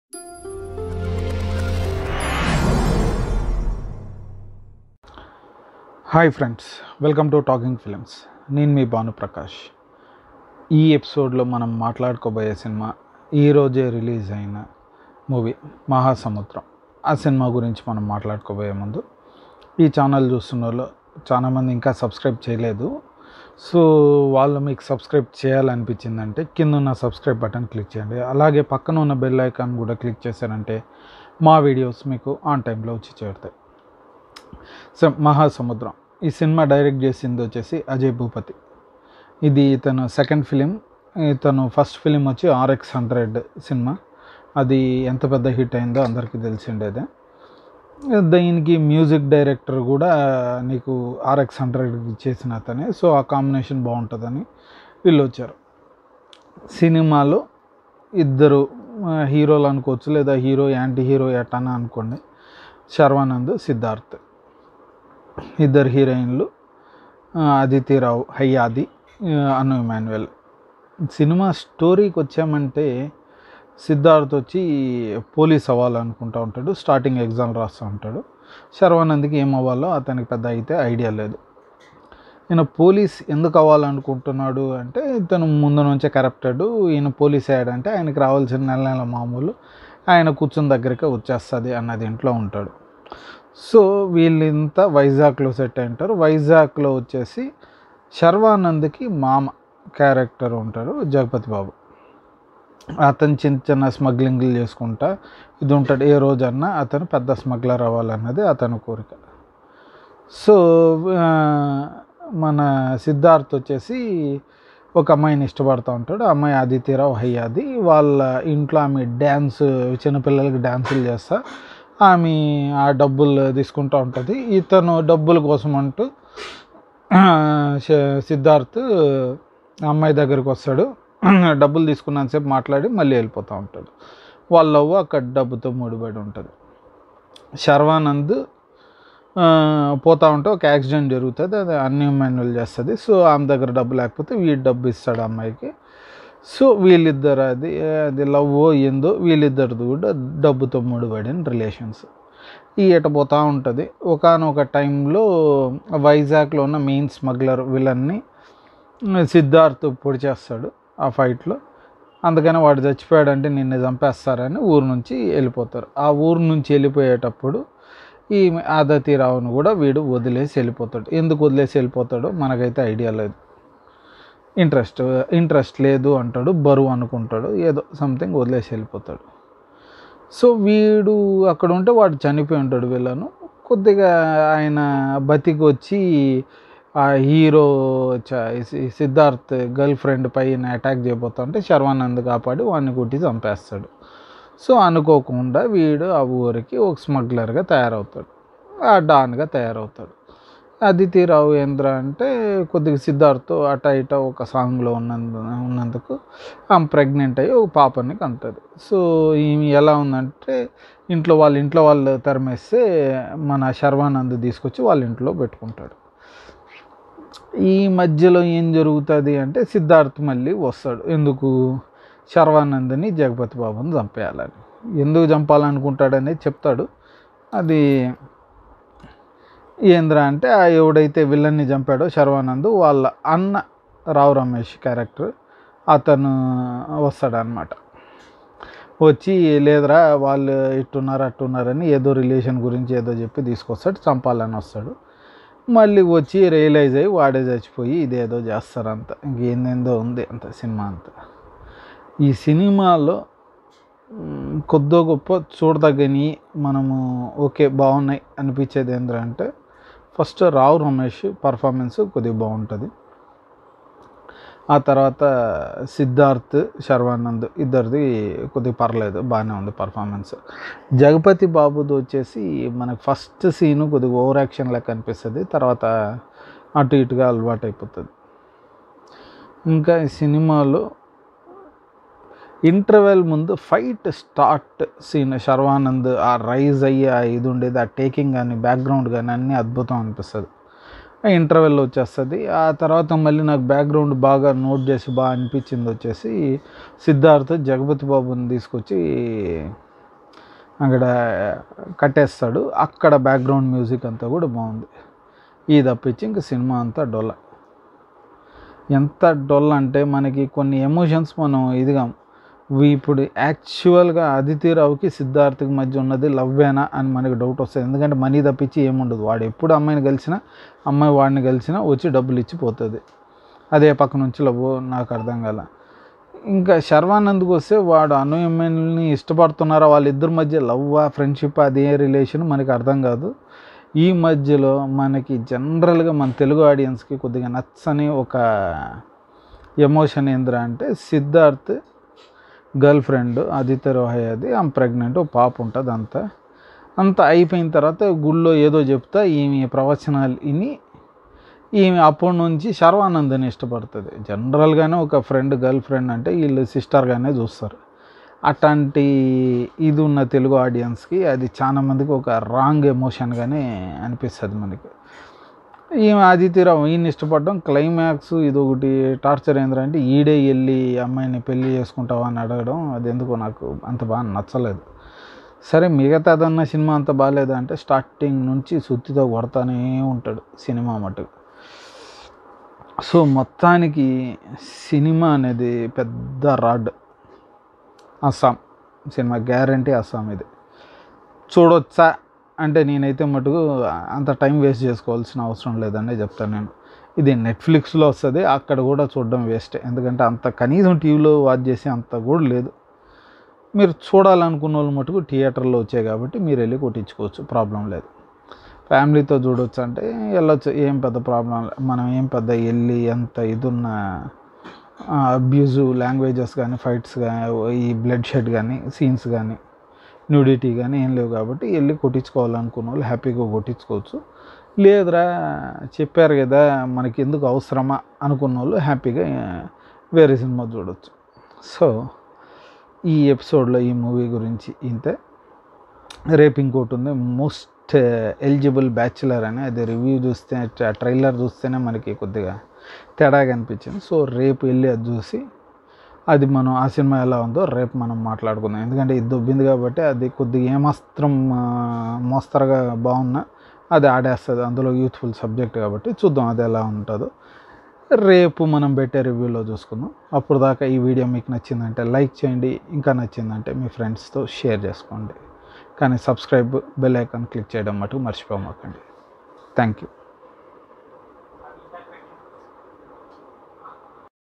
hi friends welcome to talking films నేను మీ భానుప్రకాష్ ఈ ఎపిసోడ్లో మనం మాట్లాడుకోబోయే సినిమా ఈరోజే రిలీజ్ అయిన మూవీ మహాసముద్రం ఆ సినిమా గురించి మనం మాట్లాడుకోబోయే ముందు ఈ ఛానల్ చూస్తున్న వాళ్ళు చాలామంది ఇంకా సబ్స్క్రైబ్ చేయలేదు సో వాళ్ళు మీకు సబ్స్క్రైబ్ చేయాలనిపించిందంటే కింద ఉన్న సబ్స్క్రైబ్ బటన్ క్లిక్ చేయండి అలాగే పక్కన ఉన్న బెల్ ఐకాన్ కూడా క్లిక్ చేశారంటే మా వీడియోస్ మీకు ఆన్ టైంలో వచ్చి చేరుతాయి సో మహాసముద్రం ఈ సినిమా డైరెక్ట్ చేసింది వచ్చేసి అజయ్ భూపతి ఇది ఇతను సెకండ్ ఫిలిం ఇతను ఫస్ట్ ఫిలిం వచ్చి ఆర్ఎక్స్ హండ్రెడ్ సినిమా అది ఎంత పెద్ద హిట్ అయిందో అందరికీ తెలిసిండేదే దీనికి మ్యూజిక్ డైరెక్టర్ కూడా నీకు ఆర్ఎక్స్ హండ్రెడ్ చేసిన అతనే సో ఆ కాంబినేషన్ బాగుంటుందని వీళ్ళు వచ్చారు సినిమాలో ఇద్దరు ఆ, హీరోలు అనుకోవచ్చు లేదా హీరో యాంటీ హీరో ఎట్టనా అనుకోండి శర్వానంద్ సిద్ధార్థ్ ఇద్దరు హీరోయిన్లు ఆ, అదితి రావు హయ్యాది ఆ, అను ఇమాన్యువల్ సినిమా స్టోరీకి వచ్చామంటే సిద్ధార్థ్ వచ్చి పోలీస్ అవ్వాలనుకుంటూ ఉంటాడు స్టార్టింగ్ ఎగ్జామ్ రాస్తూ ఉంటాడు శర్వానంద్కి ఏం అవ్వాలో అతనికి పెద్ద అయితే ఐడియా లేదు ఈయన పోలీస్ ఎందుకు అవ్వాలనుకుంటున్నాడు అంటే ఇతను ముందు నుంచే కరప్టెడ్ ఈయన పోలీస్ అయ్యాడంటే ఆయనకి రావాల్సిన నెల నెల మామూలు ఆయన కూర్చుని దగ్గరికి వచ్చేస్తుంది అన్నది ఇంట్లో ఉంటాడు సో వీళ్ళంతా వైజాగ్లో సెట్ అయి ఉంటారు వైజాగ్లో వచ్చేసి శర్వానంద్కి మామ క్యారెక్టర్ ఉంటారు జగపతి బాబు అతను చిన్న చిన్న స్మగ్లింగ్లు చేసుకుంటా ఇది ఉంటాడు ఏ రోజన్నా అతను పెద్ద స్మగ్లర్ అవ్వాలన్నది అతని కోరిక సో ఆ, మన సిద్ధార్థ్ వచ్చేసి ఒక అమ్మాయిని ఇష్టపడుతూ ఉంటాడు ఆ అమ్మాయి ఆదిత్యరావు హయ్యాది వాళ్ళ ఇంట్లో ఆమె డ్యాన్స్ చిన్నపిల్లలకి డ్యాన్సులు చేస్తా ఆమె ఆ డబ్బులు తీసుకుంటూ ఉంటుంది ఇతను డబ్బుల కోసం అంటూ ఆ, శ- సిద్ధార్థ్ ఆ అమ్మాయి దగ్గరికి వస్తాడు డబ్బులు తీసుకున్నంతసేపు మాట్లాడి మళ్ళీ వెళ్ళిపోతూ ఉంటాడు వాళ్ళ లవ్ అక్కడ డబ్బుతో ముడిపడి ఉంటుంది శర్వానంద్ ఆ, పోతా ఉంటే ఒక యాక్సిడెంట్ జరుగుతుంది అది అన్ని మాన్యువల్ చేస్తుంది సో ఆమె దగ్గర డబ్బు లేకపోతే వీడు డబ్బు ఇస్తాడు ఆ అమ్మాయికి సో వీళ్ళిద్దరు అది అది లవ్ ఏందో వీళ్ళిద్దరిది కూడా డబ్బుతో ముడిపడిన రిలేషన్స్ ఈ ఎట పోతూ ఉంటుంది ఒకనొక టైంలో వైజాగ్లో ఉన్న మెయిన్ స్మగ్లర్ విలన్ని సిద్ధార్థ్ పొడి చేస్తాడు ఆ ఫైట్లో అందుకని వాడు చచ్చిపోయాడంటే నిన్ను చంపేస్తారని ఊరు నుంచి వెళ్ళిపోతారు ఆ ఊరు నుంచి వెళ్ళిపోయేటప్పుడు ఈ ఆదతిరావును కూడా వీడు వదిలేసి వెళ్ళిపోతాడు ఎందుకు వదిలేసి వెళ్ళిపోతాడో మనకైతే ఐడియా లేదు ఇంట్రెస్ట్ ఇంట్రెస్ట్ లేదు అంటాడు బరువు అనుకుంటాడు ఏదో సంథింగ్ వదిలేసి వెళ్ళిపోతాడు సో వీడు అక్కడ ఉంటే వాడు చనిపోయి ఉంటాడు వీళ్ళను కొద్దిగా ఆయన బతికి వచ్చి ఆ హీరో చ- సి- సిద్ధార్థ్ గర్ల్ ఫ్రెండ్ పైన అటాక్ చేయబోతుంటే శర్వానంద్ కాపాడి వాడిని కొట్టి చంపేస్తాడు సో అనుకోకుండా వీడు ఆ ఊరికి ఒక స్మగ్లర్గా తయారవుతాడు ఆ డాన్గా తయారవుతాడు అదితిరావు ఏంద్ర అంటే కొద్దిగా సిద్ధార్థ్ అట ఇట ఒక సాంగ్లో ఉన్నందు ఉన్నందుకు ఆమె ప్రెగ్నెంట్ అయ్యి ఒక పాపని కంటుంది సో ఈమె ఎలా ఉందంటే ఇంట్లో వాళ్ళ ఇంట్లో వాళ్ళు తరిమేస్తే మన శర్వానంద్ తీసుకొచ్చి వాళ్ళ ఇంట్లో పెట్టుకుంటాడు ఈ మధ్యలో ఏం జరుగుతుంది అంటే సిద్ధార్థ్ మళ్ళీ వస్తాడు ఎందుకు శర్వానందని జగపతి బాబుని చంపేయాలని ఎందుకు చంపాలనుకుంటాడనేది చెప్తాడు అది ఏంద్ర అంటే ఆ ఎవడైతే విలన్ని చంపాడో శర్వానంద్ వాళ్ళ అన్న రావు రమేష్ క్యారెక్టర్ అతను వస్తాడనమాట వచ్చి లేదురా వాళ్ళు ఇట్టున్నారు అట్టున్నారని ఏదో రిలేషన్ గురించి ఏదో చెప్పి తీసుకొస్తాడు చంపాలని వస్తాడు మళ్ళీ వచ్చి రియలైజ్ అయ్యి వాడే చచ్చిపోయి ఇదేదో చేస్తారంత ఇంకేందేందో ఉంది అంత సినిమా అంతా ఈ సినిమాలో మ్, కొద్దో గొప్ప చూడదగ్గని మనము ఓకే బాగున్నాయి అనిపించేది ఏంటంటే ఫస్ట్ రావు రమేష్ పర్ఫార్మెన్స్ కొద్దిగా బాగుంటుంది ఆ తర్వాత సిద్ధార్థ్ శర్వానంద్ ఇద్దరిది కొద్దిగా పర్లేదు బాగానే ఉంది పర్ఫార్మెన్స్ జగపతి బాబుది వచ్చేసి మనకు ఫస్ట్ సీను కొద్దిగా ఓవర్ యాక్షన్ లెక్క అనిపిస్తుంది తర్వాత అటు ఇటుగా అలవాటు అయిపోతుంది ఇంకా ఈ సినిమాలో ఇంటర్వెల్ ముందు ఫైట్ స్టార్ట్ సీన్ శర్వానంద్ ఆ రైజ్ అయ్యి ఆ ఇది ఉండేది ఆ టేకింగ్ కానీ బ్యాక్గ్రౌండ్ కానీ అన్నీ అద్భుతం అనిపిస్తుంది ఆ ఇంటర్వెల్ వచ్చేస్తుంది ఆ తర్వాత మళ్ళీ నాకు బ్యాక్గ్రౌండ్ బాగా నోట్ చేసి బాగా అనిపించింది వచ్చేసి సిద్ధార్థ్ జగపతి బాబుని తీసుకొచ్చి అక్కడ కట్టేస్తాడు అక్కడ బ్యాక్గ్రౌండ్ మ్యూజిక్ అంతా కూడా బాగుంది ఈ తప్పించి ఇంక సినిమా అంతా డొల్ల ఎంత డొల్ల అంటే మనకి కొన్ని ఎమోషన్స్ మనం ఇదిగా ఇప్పుడు యాక్చువల్గా అదితిరావుకి సిద్ధార్థకి మధ్య ఉన్నది లవ్వేనా అని మనకి డౌట్ వస్తుంది ఎందుకంటే మనీ తప్పించి ఏముండదు వాడు ఎప్పుడు అమ్మాయిని కలిసినా అమ్మాయి వాడిని కలిసినా వచ్చి డబ్బులు ఇచ్చిపోతుంది అదే పక్క నుంచి లవ్ నాకు అర్థం కాల ఇంకా శర్వానంద్కి వస్తే వాడు అనుయమ్మని ఇష్టపడుతున్నారా వాళ్ళిద్దరి మధ్య లవ్ ఫ్రెండ్షిప్ అదే రిలేషన్ మనకి అర్థం కాదు ఈ మధ్యలో మనకి జనరల్గా మన తెలుగు ఆడియన్స్కి కొద్దిగా నచ్చని ఒక ఎమోషన్ ఏంద్రా అంటే సిద్ధార్థ్ గర్ల్ ఫ్రెండ్ ఆదిత్య రోహయ్ అది ఆమె ప్రెగ్నెంట్ పాప ఉంటుంది అంతా అంతా అయిపోయిన తర్వాత గుళ్ళో ఏదో చెప్తా ఈమె ప్రవచనాలు విని ఈమె అప్పటి నుంచి శర్వానందని ఇష్టపడుతుంది జనరల్గానే ఒక ఫ్రెండ్ గర్ల్ ఫ్రెండ్ అంటే వీళ్ళు సిస్టర్గానే చూస్తారు అట్లాంటి ఇది ఉన్న తెలుగు ఆడియన్స్కి అది చాలా మందికి ఒక రాంగ్ ఎమోషన్గానే అనిపిస్తుంది మనకి ఈమె ఆదిత్యరావు ఈయన ఇష్టపడడం క్లైమాక్స్ ఇది ఒకటి టార్చర్ ఏంద్రా అంటే ఈడే వెళ్ళి అమ్మాయిని పెళ్లి చేసుకుంటావా అని అడగడం అది ఎందుకో నాకు అంత బాగా నచ్చలేదు సరే మిగతాదన్న సినిమా అంత బాగాలేదు అంటే స్టార్టింగ్ నుంచి సుత్తితో కొడతానే ఉంటాడు సినిమా మటుకు సో మొత్తానికి సినిమా అనేది పెద్ద రాడ్ అస్సాం సినిమా గ్యారంటీ అస్సాం ఇది చూడొచ్చా అంటే నేనైతే మటుకు అంత టైం వేస్ట్ చేసుకోవాల్సిన అవసరం లేదని చెప్తాను నేను ఇది నెట్ఫ్లిక్స్లో వస్తుంది అక్కడ కూడా చూడడం వేస్ట్ ఎందుకంటే అంత కనీసం టీవీలో వాచ్ చేసి అంత కూడా లేదు మీరు చూడాలనుకున్న వాళ్ళు మటుకు థియేటర్లో వచ్చాయి కాబట్టి మీరు వెళ్ళి కొట్టించుకోవచ్చు ప్రాబ్లం లేదు ఫ్యామిలీతో చూడొచ్చు అంటే వెళ్ళొచ్చు ఏం పెద్ద ప్రాబ్లం లేదు మనం ఏం పెద్ద వెళ్ళి ఎంత ఇదున్న అబ్యూజు లాంగ్వేజెస్ కానీ ఫైట్స్ కానీ ఈ బ్లడ్ షెడ్ కానీ సీన్స్ కానీ న్యూడిటీ కానీ ఏం లేవు కాబట్టి వెళ్ళి కొట్టించుకోవాలనుకున్న వాళ్ళు హ్యాపీగా కొట్టించుకోవచ్చు లేదురా చెప్పారు కదా మనకి ఎందుకు అవసరమా అనుకున్న వాళ్ళు హ్యాపీగా వేరే సినిమా చూడవచ్చు సో ఈ ఎపిసోడ్లో ఈ మూవీ గురించి ఇంతే రేపు ఇంకోటి ఉంది మోస్ట్ ఎలిజిబుల్ బ్యాచులర్ అని అది రివ్యూ చూస్తే ట్రైలర్ చూస్తేనే మనకి కొద్దిగా తేడాగా అనిపించింది సో రేపు వెళ్ళి అది చూసి అది మనం ఆ సినిమా ఎలా ఉందో రేపు మనం మాట్లాడుకుందాం ఎందుకంటే ఇది దొబ్బింది కాబట్టి అది కొద్దిగా ఏమాత్రం ఆ, మోస్తరుగా బాగున్నా అది ఆడేస్తుంది అందులో యూత్ఫుల్ సబ్జెక్ట్ కాబట్టి చూద్దాం అది ఎలా ఉంటుందో రేపు మనం పెట్టే రివ్యూలో చూసుకుందాం అప్పుడు దాకా ఈ వీడియో మీకు నచ్చిందంటే లైక్ చేయండి ఇంకా నచ్చిందంటే మీ ఫ్రెండ్స్తో షేర్ చేసుకోండి కానీ సబ్స్క్రైబ్ బెల్ ఐకాన్ క్లిక్ చేయడం మటుకు మర్చిపోమాకండి థ్యాంక్ యూ